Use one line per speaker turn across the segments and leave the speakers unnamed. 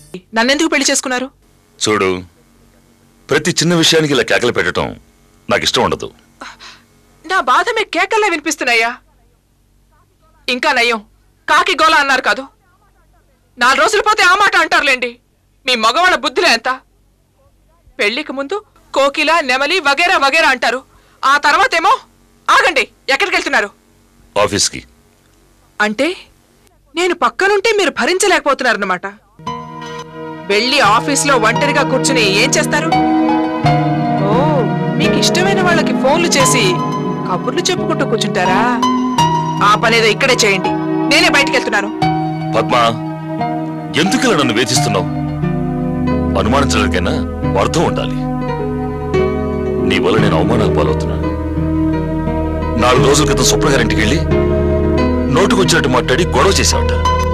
నన్నెందుకు పెళ్లి చేసుకున్నారు
చూడు ప్రతి చిన్న విషయానికి ఇలా కేకలు పెట్టడం నాకు ఇష్టం ఉండదు
నా బాధ మీ కేకల్లా వినిపిస్తున్నాయా ఇంకా నయ్యం కాకి గోల అన్నారు కాదు నాలుగు రోజులు పోతే ఆ మాట అంటారులేండి మీ మగవాళ్ళ బుద్ధులే ఎంత పెళ్లికి ముందు కోకిల నెమలి వగేరా వగేరా అంటారు ఆ తర్వాతేమో ఆగండి ఎక్కడికి వెళ్తున్నారు
ఆఫీస్కి
అంటే నేను పక్కనుంటే మీరు భరించలేకపోతున్నారన్నమాట వెళ్ళి ఆఫీస్లో ఒంటరిగా కూర్చుని ఏం చేస్తారు ఓ మీకు ఇష్టమైన వాళ్ళకి ఫోన్లు చేసి కబుర్లు చెప్పుకుంటూ కూర్చుంటారా ఆ పనేదో ఇక్కడే చేయండి నేనే బయటికి వెళ్తున్నాను
పద్మ ఎందుకు ఇలా నన్ను వేధిస్తున్నావు అనుమానించడానికైనా అర్థం ఉండాలి నీ వల్ల నేను అవమానాలు పాలవుతున్నాను నాలుగు రోజుల క్రితం స్వప్న గారింటికి వెళ్ళి నోటుకొచ్చినట్టు మాట్లాడి గొడవ చేశావట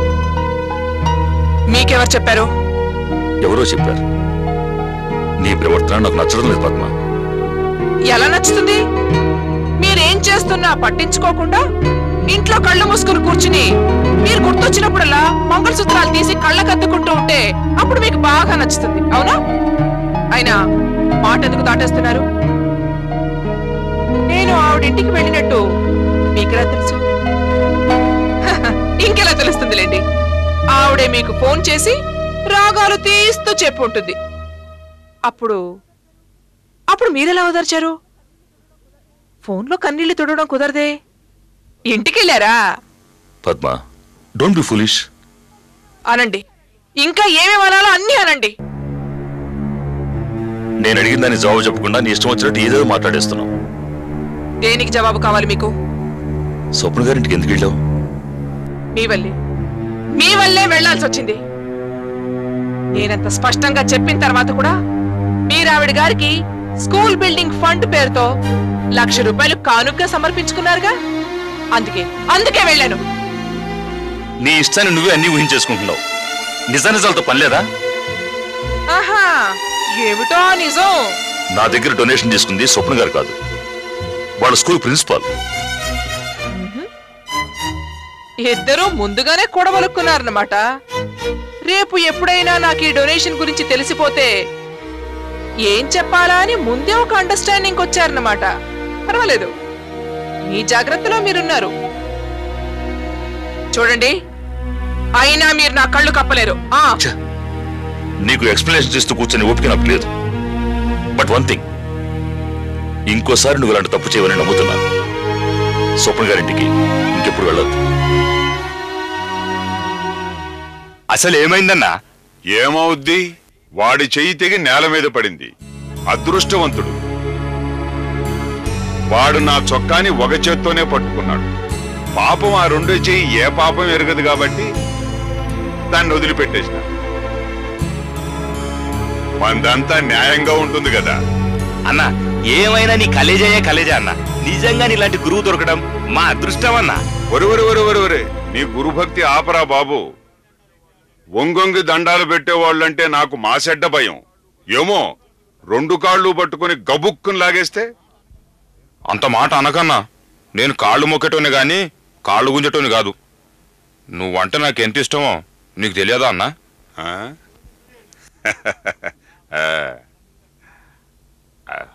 మీకెవరు చెప్పారు
ఎవరో చెప్పారు నీ ప్రవర్తన నాకు నచ్చడం లేదు పద్మ
ఎలా నచ్చుతుంది మీరేం చేస్తున్నా పట్టించుకోకుండా ఇంట్లో కళ్ళు మూసుకుని కూర్చుని మీరు గుర్తొచ్చినప్పుడల్లా మంగళసూత్రాలు తీసి కళ్ళకద్దుకుంటూ ఉంటే అప్పుడు మీకు బాగా నచ్చుతుంది అవునా అయినా మాట ఎందుకు దాటేస్తున్నారు నేను ఆవిడింటికి వెళ్ళినట్టు మీకెలా తెలుసు హహ, ఇంకెలా తెలుస్తుందిలేండి ఆవిడే మీకు ఫోన్ చేసి రాగాలు తీస్తూ చెప్పు ఉంటుంది అప్పుడు అప్పుడు మీరెలా ఓదార్చారు ఫోన్లో కన్నీళ్లు తుడవడం కుదరదే ఇంటికెళ్ళారా
పద్మ డోంట్ బి ఫులిష్
అనండి ఇంకా ఏమేమి అనాలో అన్నీ అనండి
నేను అడిగిన దాన్ని జవాబు చెప్పకుండా నీ ఇష్టం వచ్చినట్టు ఏదేదో మాట్లాడేస్తున్నావు
దేనికి జవాబు కావాలి మీకు
స్వప్న గారింటికి ఎందుకు వెళ్ళావు
మీ వల్లే మీ వల్లే వెళ్లాల్సి వచ్చింది నేనంత స్పష్టంగా చెప్పిన తర్వాత కూడా మీరు ఆవిడ గారికి స్కూల్ బిల్డింగ్ ఫండ్ పేరుతో లక్ష రూపాయలు కానుగ్గా సమర్పించుకున్నారుగా అందుకే అందుకే వెళ్ళాను
నీ ఇష్టాన్ని నువ్వే అన్ని ఊహించేసుకుంటున్నావు నిజ నిజాలతో పనిలేదా
ఆహా ఏమిటో నిజం
నా దగ్గర డొనేషన్ తీసుకుంది స్వప్న గారు కాదు వాళ్ళ స్కూల్ ప్రిన్సిపాల్
ఇద్దరూ ముందుగానే కూడబలుక్కున్నారన్నమాట రేపు ఎప్పుడైనా నాకు ఈ డొనేషన్ గురించి తెలిసిపోతే ఏం చెప్పాలా అని ముందే ఒక అండర్స్టాండింగ్ వచ్చారన్నమాట పర్వాలేదు మీ జాగ్రత్తలో మీరున్నారు చూడండి అయినా మీరు నా కళ్ళు కప్పలేరు ఆ
ఛ! నీకు ఎక్స్ప్లెనేషన్ ఇస్తూ కూర్చొని ఓపిక నాకు లేదు బట్ వన్ థింగ్ ఇంకోసారి నువ్వు ఇలాంటి తప్పు చేయవని నమ్ముతున్నాను స్వప్న గారింటికి ఇంకెప్పుడు వెళ్ళొద్దు
అసలు ఏమైందన్నా
ఏమవుద్ది వాడి చెయ్యి తెగి నేల మీద పడింది అదృష్టవంతుడు వాడు నా చొక్కాని ఒక చేత్తోనే పట్టుకున్నాడు పాపం ఆ రెండో చెయ్యి ఏ పాపం ఎరగదు కాబట్టి దాన్ని వదిలిపెట్టేసిన మందంతా న్యాయంగా ఉంటుంది కదా
అన్న ఏమైనా నీ కలేజాయే కలేజా అన్న నిజంగా నీలాంటి గురువు దొరకడం మా అదృష్టం అన్నా
ఒరే ఒరే ఒరే ఒరే ఒరే నీ గురుభక్తి ఆపరా బాబు ఒంగొంగి దండాలు పెట్టేవాళ్ళంటే నాకు మాసెడ్డ భయం ఏమో రెండు కాళ్ళు పట్టుకుని గబుక్కుని లాగేస్తే
అంత మాట అనకన్నా నేను కాళ్ళు మొక్కటోని గాని కాళ్ళు గుంజటోని కాదు నువ్వంటే నాకు ఎంత ఇష్టమో నీకు తెలియదా అన్నా
ఆ? ఆ. ఆ.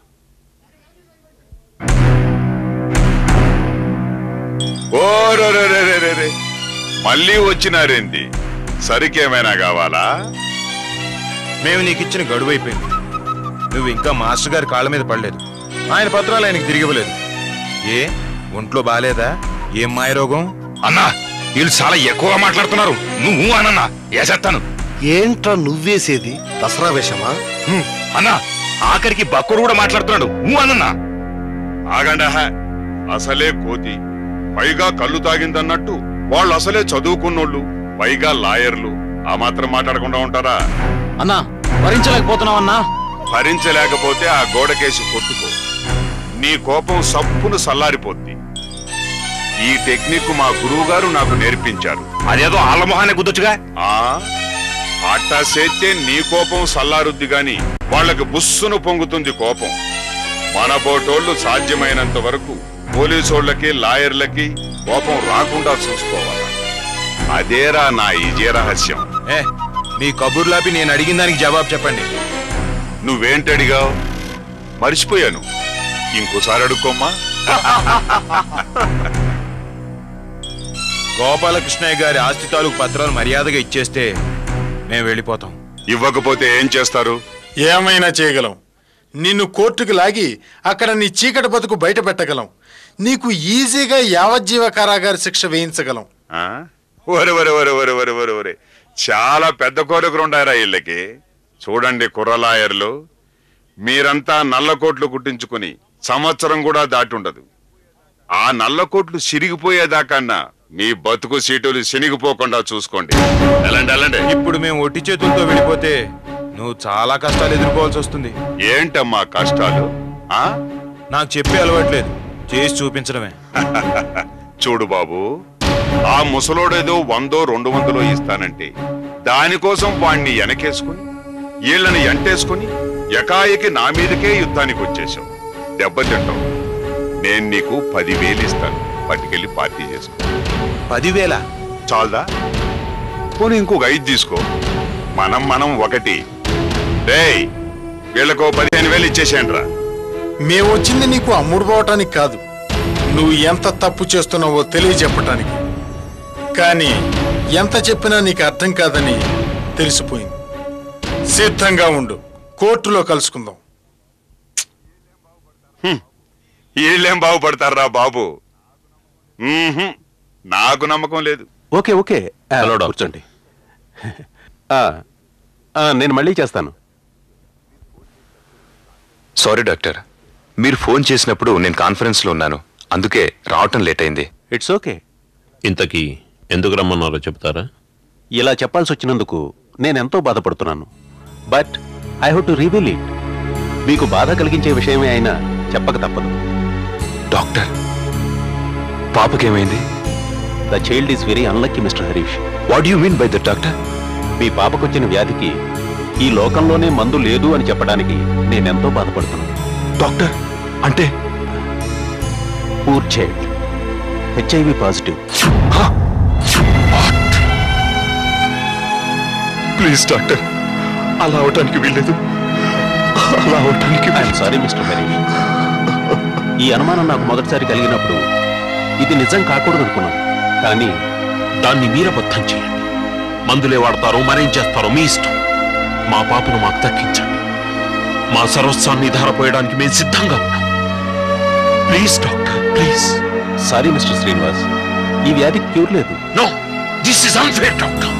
ఓ రో రో రో రో రో రో. మళ్ళీ వచ్చినారేంది సరికేమైనా కావాలా
మేము నీకు ఇచ్చిన గడువు అయిపోయింది నువ్వు ఇంకా మాస్టర్ గారి కాళ్ళ మీద పడలేదు ఆయన పత్రాలు ఆయనకి తిరిగి ఇవ్వలేదు ఏ ఒంట్లో బాలేదా ఏం మాయరోగం
అన్నా వీళ్ళు చాలా ఎక్కువగా మాట్లాడుతున్నారు నువ్వు అనన్నా వేసేస్తాను
ఏంట్రా నువ్వేసేది దసరా వేషమా
హ్మ్. అన్నా ఆఖరికి బక్కుడు కూడా మాట్లాడుతున్నాడు నువ్వు అనన్నా
ఆగండా అసలే కోతి పైగా కళ్ళు తాగిందన్నట్టు వాళ్ళు అసలే చదువుకున్నోళ్ళు పైగా లాయర్లు ఆ మాత్రం మాట్లాడకుండా ఉంటారా
అన్నా భరించలేకపోతున్నావు అన్నా
భరించలేకపోతే ఆ గోడకేసి కొట్టుకో నీ కోపం సప్పును సల్లారిపోద్ది ఈ టెక్నిక్ మా గురువుగారు నాకు నేర్పించారు
అదేదో ఆళ్ళ మొహాన్ని గుద్దొచ్చుగా
ఆ అట్టా చేస్తే నీ కోపం సల్లారుద్ది గాని వాళ్ళకి బుస్సును పొంగుతుంది కోపం మన బోటోళ్ళు సాధ్యమైనంత వరకు పోలీసోళ్ళకి లాయర్లకి కోపం రాకుండా చూసుకోవాలి అదేరా నా ఈజీ రహస్యం
ఏ మీ కబుర్లాపి నేను అడిగిన దానికి జవాబు చెప్పండి
నువ్వేంటి అడిగావు మర్చిపోయాను ఇంకోసారి అడుక్కోమ్మా
గోపాలకృష్ణయ్య గారి ఆస్తి తాలూకు పత్రాలు మర్యాదగా ఇచ్చేస్తే మేము వెళ్ళిపోతాం
ఇవ్వకపోతే ఏం చేస్తారు
ఏమైనా చేయగలం నిన్ను కోర్టుకు లాగి అక్కడ నీ చీకటి బతుకు బయట పెట్టగలం నీకు ఈజీగా యావజ్జీవ కారాగార శిక్ష వేయించగలం
ఆ? ఒరే ఒరే ఒరే ఒరే ఒరే ఒరే ఒరే చాలా పెద్ద కోరికలు ఉంటాయరా వీళ్ళకి చూడండి కుర్రలాయర్లు మీరంతా నల్ల కోట్లు కుట్టించుకుని సంవత్సరం కూడా దాటి ఉండదు ఆ నల్ల కోట్లు సిరిగిపోయేదాకన్నా మీ బతుకు సీటులు శనిగిపోకుండా చూసుకోండి ఎలాంటి ఎలాంటి
ఇప్పుడు మేము ఒట్టి చేతులతో వెళ్ళిపోతే నువ్వు చాలా కష్టాలు ఎదుర్కోవాల్సి వస్తుంది
ఏంటమ్మా కష్టాలు ఆ
నాకు చెప్పే అలవాట్లేదు చేసి చూపించడమే
చూడు బాబు ఆ ముసలోడేదో వందో రెండు వందలో ఇస్తానంటే దానికోసం వాణ్ణి వెనకేసుకుని వీళ్ళని ఎంటేసుకుని ఎకాయకి నా మీదకే యుద్ధానికి వచ్చేశావు దెబ్బతింటావు నేను నీకు పదివేలు ఇస్తాను పట్టుకెళ్ళి పార్టీ చేసుకో
పదివేల
చాలదా పోనీ ఇంకొక ఐదు తీసుకో మనం మనం ఒకటి డేయ్ వీళ్ళకో పదిహేను వేలు ఇచ్చేసేయండి రా
మేము వచ్చింది నీకు అమ్ముడు పోవటానికి కాదు నువ్వు ఎంత తప్పు చేస్తున్నావో తెలియజెప్పటానికి కానీ ఎంత చెప్పినా నీకు అర్థం కాదని తెలిసిపోయింది సిద్ధంగా ఉండు కోర్టులో కలుసుకుందాం
వీళ్ళేం బాగుపడతారా బాబు మ్మ్హ్మ్. నాకు నమ్మకం లేదు
ఓకే ఓకే ఆ, కూర్చోండి ఆ, ఆ, నేను మళ్ళీ చేస్తాను
సారీ డాక్టర్ మీరు ఫోన్ చేసినప్పుడు నేను కాన్ఫరెన్స్ లో ఉన్నాను అందుకే రావటం లేట్ అయింది
ఇట్స్ ఓకే
ఇంతకీ ఎందుకు రమ్మన్నారో చెప్తారా
ఇలా చెప్పాల్సి వచ్చినందుకు నేను ఎంతో బాధపడుతున్నాను but I have to reveal it మీకు బాధ కలిగించే విషయమే అయినా చెప్పక తప్పదు
డాక్టర్ పాపకేమైంది
the child is very unlucky mister Harish
what you mean by that doctor
మీ పాపకొచ్చిన వ్యాధికి ఈ లోకంలోనే మందు లేదు అని చెప్పడానికి నేనెంతో బాధపడుతున్నాను
డాక్టర్ అంటే
poor child HIV positive
please doctor అలా అవటానికి వీల్లేదు అలా అవటానికి
ఐఎమ్ సారీ మిస్టర్ హరీష్ ఈ అనుమానం నాకు మొదటిసారి కలిగినప్పుడు ఇది నిజం కాకూడదు అనుకున్నాను కానీ
దాన్ని మీరబద్ధం చేయండి మందులే వాడతారో మరేం చేస్తారో మీ ఇష్టం మా పాపను మాకు దక్కించండి మా సర్వస్వాన్ని ధారపోయడానికి మేము సిద్ధంగా ఉన్నాం please doctor please
sorry mister Srinivas ఈ వ్యాధికి క్యూర్ లేదు
no this is unfair doctor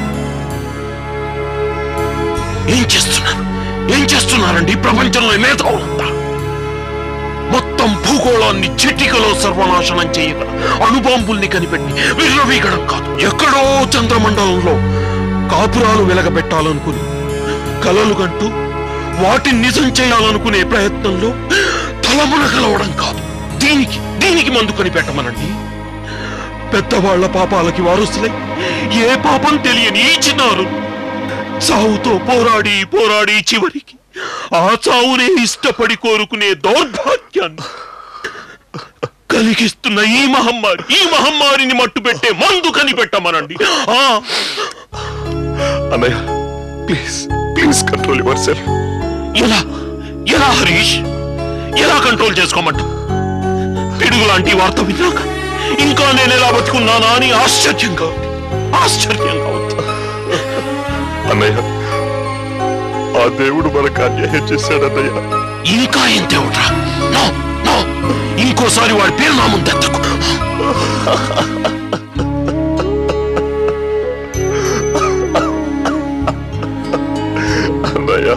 ఏం చేస్తున్నారు ఏం చేస్తున్నారండి ఈ ప్రపంచంలో మేధావులంతా మొత్తం భూగోళాన్ని చిటికలో సర్వనాశనం చేయగల అణుబాంబుల్ని కనిపెట్టి విర్రవీగడం కాదు ఎక్కడో చంద్రమండలంలో కాపురాలు వెలగబెట్టాలనుకుని కలలు గంటూ వాటిని నిజం చేయాలనుకునే ప్రయత్నంలో తలమునగలవడం కాదు దీనికి దీనికి మందు కనిపెట్టమనండి పెద్దవాళ్ల పాపాలకి వారసులై ఏ పాపం తెలియని ఈ చిన్నారు చావుతో పోరాడి పోరాడి చివరికి ఆ చావునే ఇష్టపడి కోరుకునే దౌర్భాగ్యాన్ని కలిగిస్తున్న ఈ మహమ్మారి ఈ మహమ్మారిని మట్టు పెట్టే మందు కనిపెట్టమనండి ఆ
అన్నయ్య please please control yourself
ఎలా ఎలా హరీష్ ఎలా కంట్రోల్ చేసుకోమంట పిడుగు లాంటి వార్త విన్నాక ఇంకా నేను ఎలా బతుకున్నానా అని ఆశ్చర్యంగా ఉంది ఆశ్చర్యంగా ఉంది
అన్నయ్య ఆ దేవుడు మనకు అన్యాయం చేశాడన్నయ్య
ఇంకా ఏం దేవుడ్రా నో నో ఇంకోసారి వాడి పేరు నా ముందు ఎత్తకు
అన్నయ్య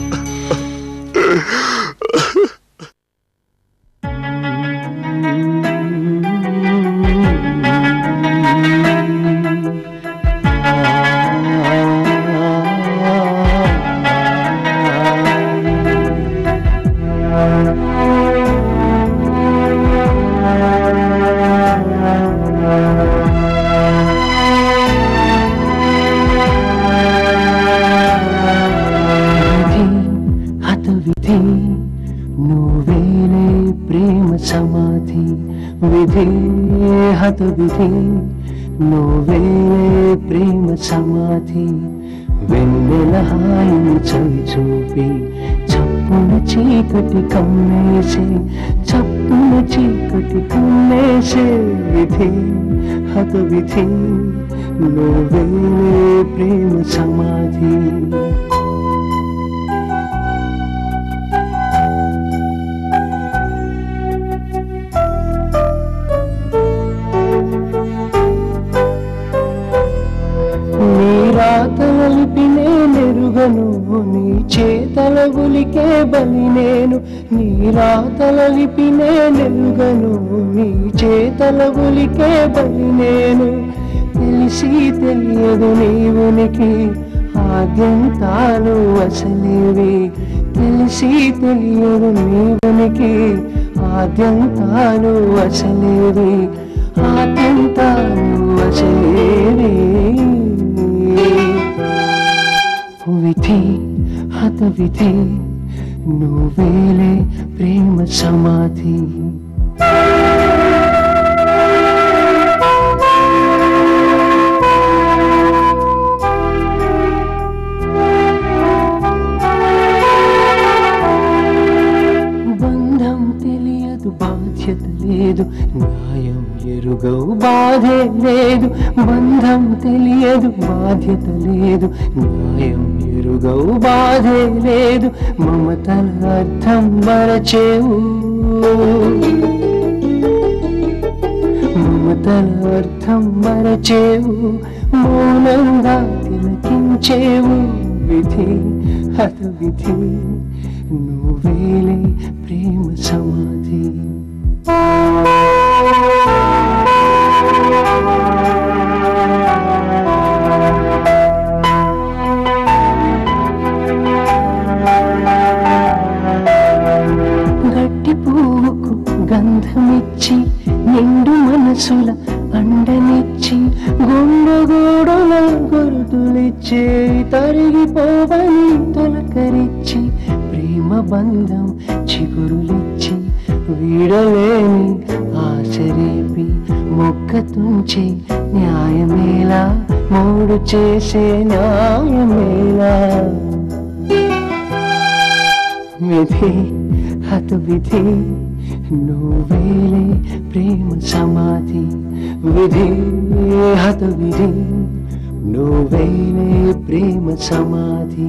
విధి హత విధి నువ్వేనే ప్రేమ సమాధి విధి హత విధి నువ్వేనే ప్రేమ సమాధి వెన్నెల హాయిని చవి చూపి చప్పున చీకటి కమ్మేసే చప్పున చీకటి కమ్మేసే విధి హత విధి నువ్వే ప్రేమ సమాధి నీ రాతలిపి నేనెరుగను నీ చేతల ఉలికే బలి నేను నీ రాతలిపి నేనెరుగను నీ చేతల ఉలికే బలి నేను తెలిసి తెలియదు నీ ఉనికి ఆద్యంతాలు అసలేవి తెలిసి తెలియదు నీ ఉనికి ఆద్యంతాలు అసలేవి ఆద్యంతాలు అసలేవి విధి హత విధి నువ్వేలే ప్రేమ సమాధి బంధం తెలియదు బాధ్యత లేదు న్యాయం ఎరుగవు బాధే లేదు బంధం తెలియదు బాధ్యత లేదు న్యాయం ఎరుగవు బాధే లేదు మమతల అర్థం మరచేవు మమతల అర్థం మరచేవు మౌనంగా తిలకించేవు విధి హత విధి నువ్వేలే ప్రేమ సమాధి గట్టి పువ్వుకు గంధమిచ్చి నిండు మనసుల అండనిచ్చి గుండెగూడుల గుర్తులిచ్చే తరిగిపోవని తొలకరిచ్చి ప్రేమ బంధం చిగురులిచ్చి వీడలేని ఆశరేపి మొక్క తుంచి న్యాయమేలా మూడు చేసే న్యాయమేలా విధి హత విధి నువ్వేలే ప్రేమ సమాధి విధి హత విధి నువ్వేలే ప్రేమ సమాధి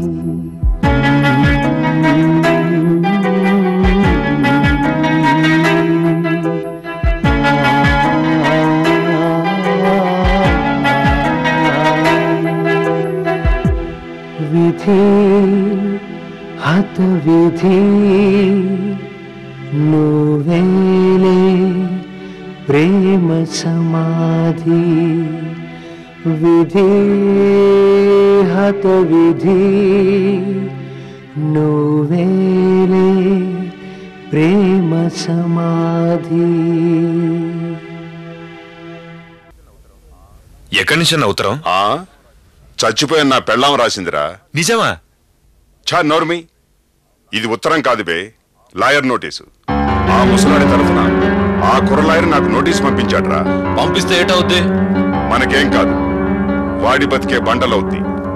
విధి హత విధి నువ్వేలే ప్రేమ సమాధి విధి హత విధి నువ్వేలే ప్రేమ సమాధి
ఎక్కడి నుంచి అన్న ఉత్తరం
ఆ చచ్చిపోయిన నా పెళ్ళాం రాసిందిరా
నిజమా
ఛా నోర్మి ఇది ఉత్తరం కాదు బే లాయర్ నోటీసు ఆ ముసలాడి తరఫున ఆ కుర్ర లాయర్ నాకు నోటీస్ పంపించాడ్రా
పంపిస్తే ఏటవుద్ది
మనకేం కాదు వాడి బతికే బండలవుద్ది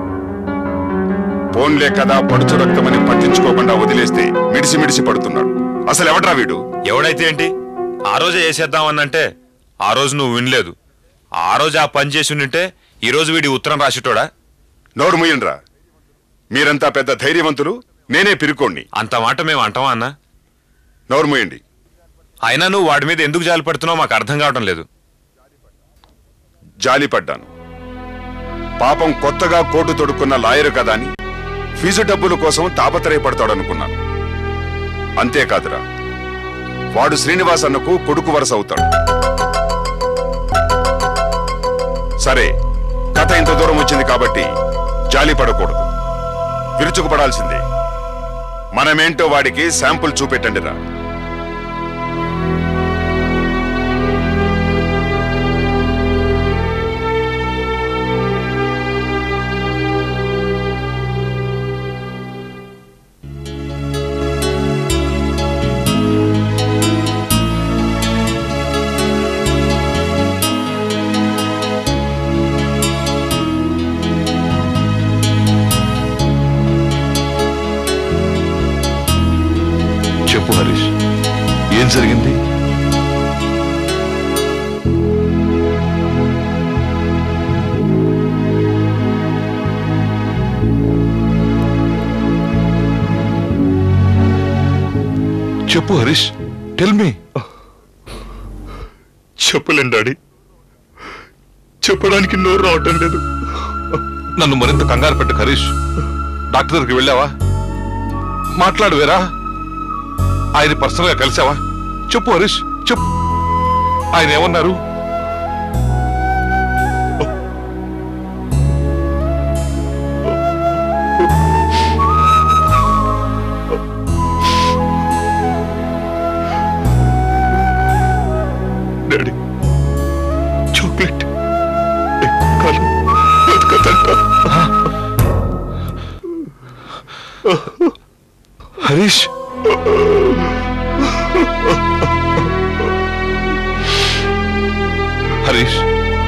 పోన్లే కదా పడుచు రక్తమని పట్టించుకోకుండా వదిలేస్తే మిడిసి మిడిసి పడుతున్నాడు అసలు ఎవడ్రా వీడు
ఎవడైతే ఏంటి ఆ రోజే చేసేద్దామన్నంటే ఆ రోజు నువ్వు వినలేదు ఆ రోజు ఆ పని చేసి ఉండింటే ఈ రోజు వీడి ఉత్తరం రాసేటోడా
నోరు ముయ్యండ్రా మీరంతా పెద్ద ధైర్యవంతులు నేనే పిరుకోండి
అంత మాట మేము అంటావా అన్న
నోరు ముయ్యండి
అయినా నువ్వు వాడి మీద ఎందుకు జాలి పడుతున్నావు మాకు అర్థం కావడం లేదు
జాలి పడ్డాను పాపం కొత్తగా కోటు తొడుక్కున్న లాయరు కదా అని ఫీజు డబ్బుల కోసం తాపత్రయపడతాడనుకున్నాను అంతేకాదురా వాడు శ్రీనివాస్ అన్నకు కొడుకు వరస అవుతాడు సరే కథ ఇంత దూరం వచ్చింది కాబట్టి జాలి పడకూడదు విరుచుకుపడాల్సిందే మనమేంటో వాడికి శాంపుల్ చూపెట్టండిరా
ఏం జరిగింది చెప్పు హరీష్ టెల్ మీ
చెప్పలేను డాడీ చెప్పడానికి నోరు రావటం లేదు
నన్ను మరింత కంగారు పెట్టు హరీష్ డాక్టర్ దగ్గరికి వెళ్ళావా మాట్లాడు వేరా ఆయన పర్సనల్ గా కలిసావా చెప్పు హరీష్ చెప్పు ఆయన ఏమన్నారు
డాడీ చాక్లెట్ ఎక్కువ కాలం బతకదంట
హరీష్ హరీష్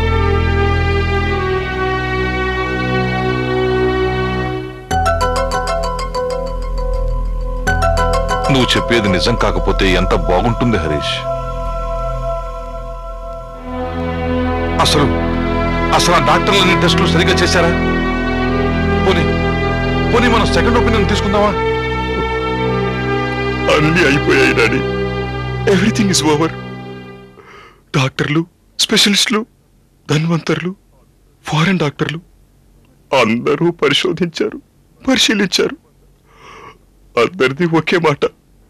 నువ్వు చెప్పేది నిజం కాకపోతే ఎంత బాగుంటుంది హరీష్ అసలు అసలు ఆ డాక్టర్లన్నీ టెస్టులు సరిగ్గా చేశారా పోనీ పోనీ మనం సెకండ్ ఒపీనియన్ తీసుకుందామా
అన్ని అయిపోయాయి డాడీ ఎవ్రీథింగ్ ఇస్ ఓవర్ డాక్టర్లు స్పెషలిస్టులు ధన్వంతర్లు ఫారెన్ డాక్టర్లు అందరూ పరిశోధించారు పరిశీలించారు అందరిది ఒకే మాట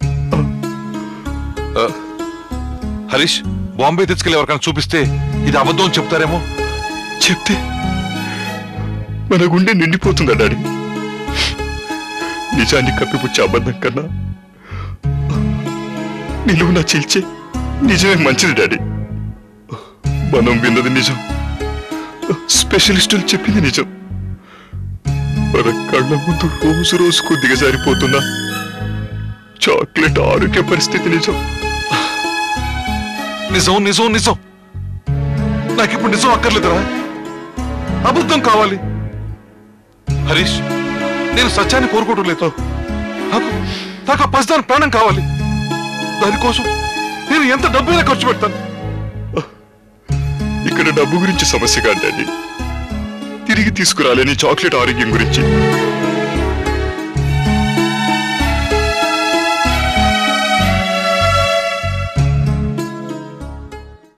ఆ, హరీష్ బాంబే తెచ్చుకెళ్ళి ఎవరికైనా చూపిస్తే ఇది అబద్ధం అని చెప్తారేమో
చెప్తే మన గుండె నిండిపోతుందా డాడీ నిజాన్ని కప్పిపుచ్చే అబద్ధం కన్నా నిలువున చీల్చే నిజమే మంచిది డాడీ మనం విన్నది నిజం స్పెషలిస్టులు చెప్పింది నిజం మన కళ్ళ ముందు రోజు రోజుకు దిగజారిపోతున్న చాక్లెట్ ఆరోగ్య పరిస్థితి నిజం
నిజం నిజం నిజం నాకిప్పుడు నిజం అక్కర్లేదురా అబద్ధం కావాలి హరీష్ నేను సత్యాన్ని కోరుకోవడం లేదు నాకు నాకు ఆ పసిదాని ప్రాణం కావాలి దానికోసం నేను ఎంత డబ్బైనా ఖర్చు పెడతాను
ఇక్కడ డబ్బు గురించి సమస్య కాదు డాడీ తిరిగి తీసుకురాలేని చాక్లెట్ ఆరోగ్యం గురించి